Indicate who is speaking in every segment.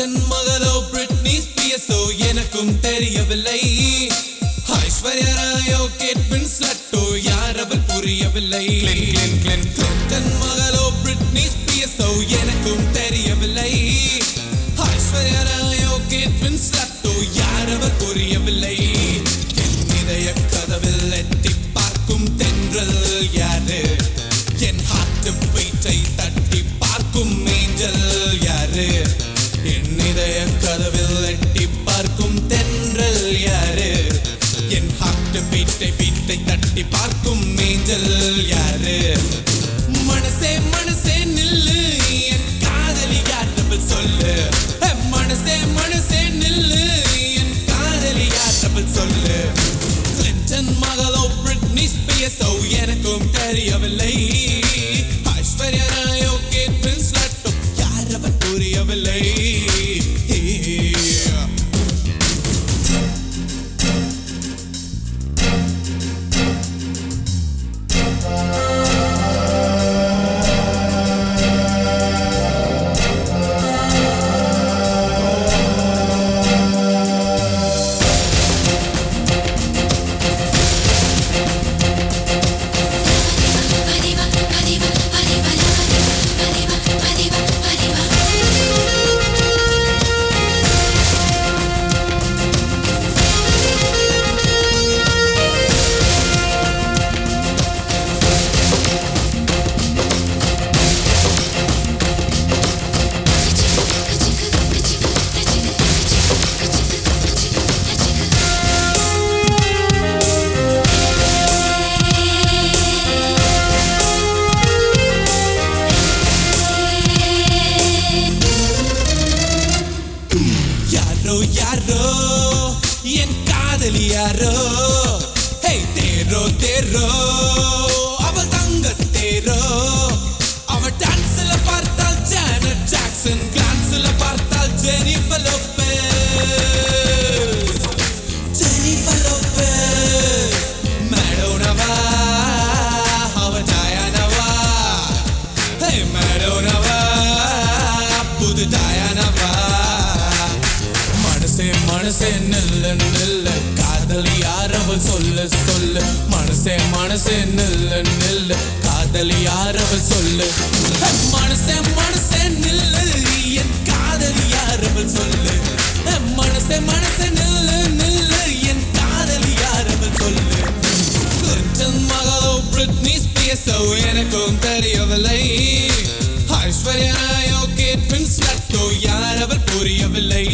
Speaker 1: Clinton மகளோ Britney ஸ்பியஸோ எனக்கும் தெரியவில்லை ஐஸ்வர்யா ராயோ கேட் வின்ஸ்லட்டோ யார் அவள் புரியவில்லை கிளின்டன் மகளோ பிரிட்னி ஸ்பியஸோ எனக்கும் தெரியவில்லை ஐஸ்வர்யா ராயோ கேட் வின்ஸ்லட்டோ யார் அவள் புரியவில்லை என் இதய கதவில் எட்டி பார்க்கும் தென்றல் யாரு என் ஹார்ட் பீட்டை தட்டி பார்க்கும் ஏஞ்சல் யாரு என் இதய கதவில் எட்டி பார்க்கும் தென்றல் யாரு என் ஹார்ட் பீட்டை பீட்டை தட்டி பார்க்கும் ஏஞ்சல் யாரு மனசே மனசே நில்லு என் காதலி யார் சொல்லு மனசே மனசே நில்லு என் காதலி யார் சொல்லு கிளின்டன் மகளோ பிரிட்னி ஸ்பியஸோ எனக்கும் தெரியவில்லை ஐஸ்வர்யா ராயோ கேட் வின்ஸ்லட்டோ யார் அவர் புரியவில்லை
Speaker 2: பதிவா பதிவா பதிவா பதிவா பதிவா பதிவா
Speaker 1: யாரோ யாரோ என் காதலி யாரோ ஹே தேரோ தேரோ அவள் தங்க தேரோ அவள் டான்ஸ்ல பார்த்தால் ஜானட் ஜாக்சன் கிளான்ஸ்ல பார்த்தால் ஜெனிஃபர் லோபெஸ் ஜெனிஃபர் லோபெஸ் மேடோனவா அவ டயானவா ஹே மேடோனவா புது டயானவா மனசே மனசே நில்ல நில்ல காதலி யார் அவள் சொல்ல சொல்ல மனசே மனசே நில்ல நில்ல காதலி யார் அவள் சொல்ல மனசே மனசே நில்ல என் காதலி யார் அவள் சொல்ல மனசே மனசே நில்ல நில்ல என் காதலி யார் அவள் சொல்ல கிளின்டன் மகளோ பிரிட்னி ஸ்பியஸோ எனக்கும் தெரியவில்லை ஐஸ்வர்யா ராயோ கேட் வின்ஸ்லட்டோ யார் அவர் புரியவில்லை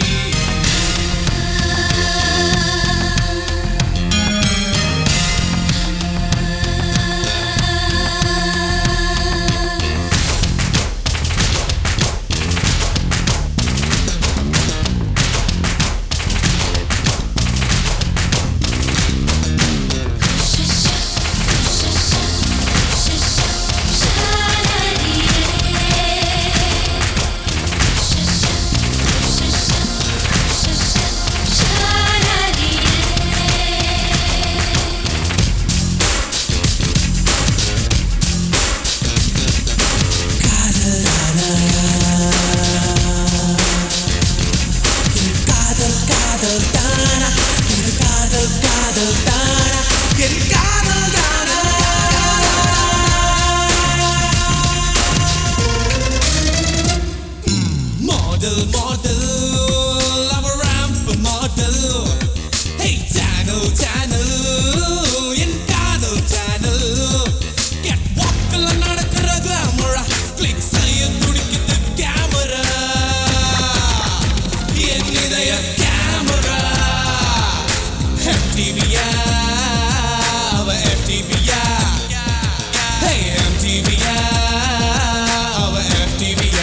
Speaker 1: காதல் காதல் தானா இது காதல் காதல் தானா என் காதல் தானா மாடல் மாடல் அவ ramp model hey Chanel Chanel என் காதல் சேனல் கெட் வாக்கில் நடக்கிற கிளாமரா கிளிக் செய்ய துடிக்குது கேமரா என் இதய கேமரா MTVயா அவ MTVயா ஹே MTVயா அவ MTVயா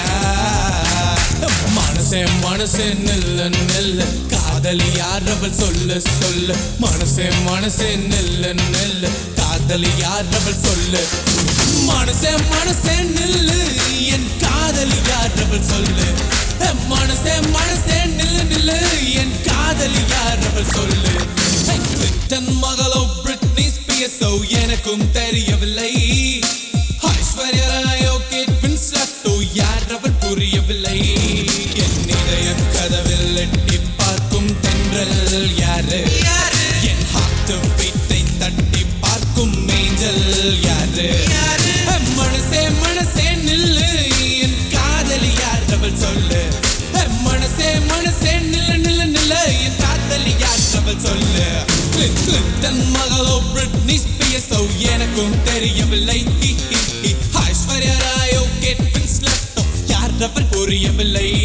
Speaker 1: மனசே மனசே நில்ல நில்ல காதலி யார் அவள் சொல்ல சொல்ல மனசே மனசே நில்ல நில்ல காதலி யார் அவள் சொல்ல மனசே மனசே நில்லு என் காதலி யார் அவள் சொல்லு மனசே மனசே நில்லு நில்லு என் காதலி யார் அவள் சொல்லு கிளின்டன் மகளோ பிரிட்னி ஸ்பியஸோ எனக்கும் தெரியவில்லை ஐஸ்வர்யா ராயோ கேட் வின்ஸ்லட்டோ யார் அவள் புரியவில்லை என் இதய புரியவில்லை